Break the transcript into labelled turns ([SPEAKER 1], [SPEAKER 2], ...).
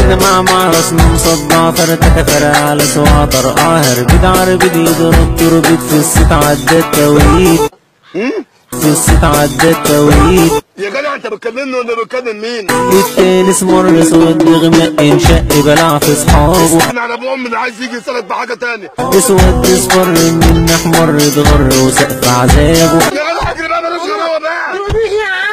[SPEAKER 1] انا مع مع رسم مصدع فرتك فرع على سواطر قاهر بدعر بدي ضرب تربط في الست عدى التوقيت في الست عدى التوقيت
[SPEAKER 2] يا جدع انت بتكلمني ولا بتكلم مين؟
[SPEAKER 1] التاني اسمر اسود بغمق انشق بلع في صحابه
[SPEAKER 2] احنا على ابو امي اللي عايز يجي يسالك بحاجه تاني
[SPEAKER 1] اسود اصفر من احمر اتغر وسقف عذابه
[SPEAKER 2] يا جدع اجري بقى مالوش غلاوه بقى